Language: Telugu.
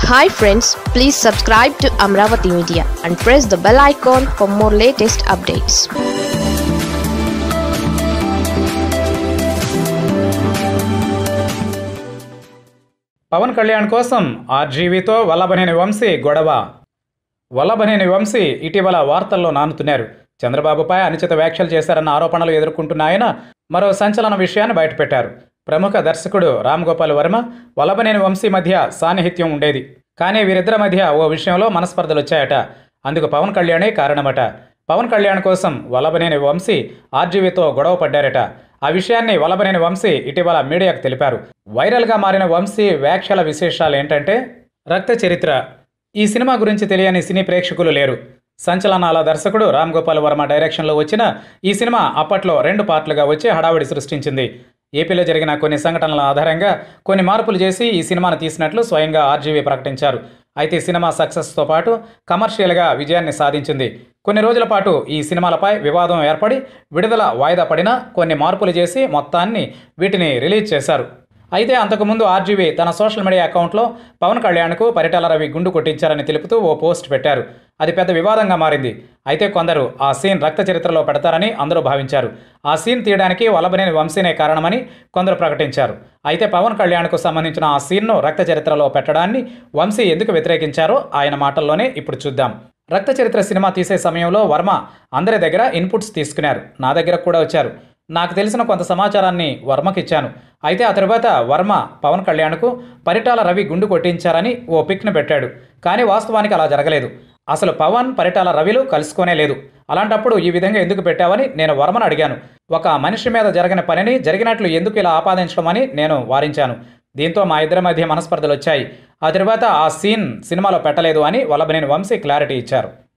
hi friends please subscribe to Amaravati media and press the bell icon for more latest updates Pawan Kalyan కోసం ఆర్జీవీతో వల్లభనేని వంశీ గొడవ వల్లభనేని వంశీ ఇటీవల వార్తల్లో నానుతున్నారు చంద్రబాబుపై అనుచిత వ్యాఖ్యలు చేశారన్న ఆరోపణలు ఎదుర్కొంటున్న ఆయన మరో సంచలన విషయాన్ని బయటపెట్టారు ప్రముఖ దర్శకుడు రామ్ గోపాల్ వర్మ వల్లభనేని వంశీ మధ్య సాన్నిహిత్యం ఉండేది కానీ వీరిద్దరి మధ్య ఓ విషయంలో మనస్పర్ధలు వచ్చాయట అందుకు పవన్ కళ్యాణే కారణమట పవన్ కళ్యాణ్ కోసం వల్లభనేని వంశీ ఆర్జీవీతో గొడవ పడ్డారట ఆ విషయాన్ని వల్లభనేని వంశీ ఇటీవల మీడియాకు తెలిపారు వైరల్గా మారిన వంశీ వ్యాఖ్యల విశేషాలు ఏంటంటే రక్త చరిత్ర ఈ సినిమా గురించి తెలియని సినీ ప్రేక్షకులు లేరు సంచలనాల దర్శకుడు రామ్ గోపాల్ వర్మ డైరెక్షన్లో వచ్చిన ఈ సినిమా అప్పట్లో రెండు పార్ట్లుగా వచ్చి హడావిడి సృష్టించింది ఏపీలో జరిగిన కొన్ని సంఘటనల ఆధారంగా కొన్ని మార్పులు చేసి ఈ సినిమాను తీసినట్లు స్వయంగా ఆర్జీవీ ప్రకటించారు అయితే ఈ సినిమా సక్సెస్తో పాటు కమర్షియల్గా విజయాన్ని సాధించింది కొన్ని రోజుల పాటు ఈ సినిమాలపై వివాదం ఏర్పడి విడుదల వాయిదా పడినా కొన్ని మార్పులు చేసి మొత్తాన్ని వీటిని రిలీజ్ చేశారు అయితే అంతకుముందు ఆర్జీవీ తన సోషల్ మీడియా అకౌంట్లో పవన్ కళ్యాణ్కు పరిటాల రవి గుండు కొట్టించారని తెలుపుతూ ఓ పోస్ట్ పెట్టారు అది పెద్ద వివాదంగా మారింది అయితే కొందరు ఆ సీన్ రక్త చరిత్రలో పెడతారని అందరూ భావించారు ఆ సీన్ తీయడానికి వల్లభనేని వంశీనే కారణమని కొందరు ప్రకటించారు అయితే పవన్ కళ్యాణ్కు సంబంధించిన ఆ సీన్ను రక్త చరిత్రలో పెట్టడాన్ని వంశీ ఎందుకు వ్యతిరేకించారో ఆయన మాటల్లోనే ఇప్పుడు చూద్దాం రక్త చరిత్ర సినిమా తీసే సమయంలో వర్మ అందరి దగ్గర ఇన్పుట్స్ తీసుకున్నారు నా దగ్గర కూడా వచ్చారు నాకు తెలిసిన కొంత సమాచారాన్ని వర్మకి ఇచ్చాను అయితే ఆ తరువాత వర్మ పవన్ కళ్యాణ్కు పరిటాల రవి గుండు కొట్టించారని ఓ పిక్ను పెట్టాడు కానీ వాస్తవానికి అలా జరగలేదు అసలు పవన్ పరిటాల రవిలు కలుసుకోనే లేదు అలాంటప్పుడు ఈ విధంగా ఎందుకు పెట్టావని నేను వర్మను అడిగాను ఒక మనిషి మీద జరగని పనిని జరిగినట్లు ఎందుకు ఇలా ఆపాదించడం అని నేను వారించాను దీంతో మా ఇద్దరి మధ్య మనస్పర్ధలు వచ్చాయి ఆ తర్వాత ఆ సీన్ సినిమాలో పెట్టలేదు అని వల్లభనేని వంశీ క్లారిటీ ఇచ్చారు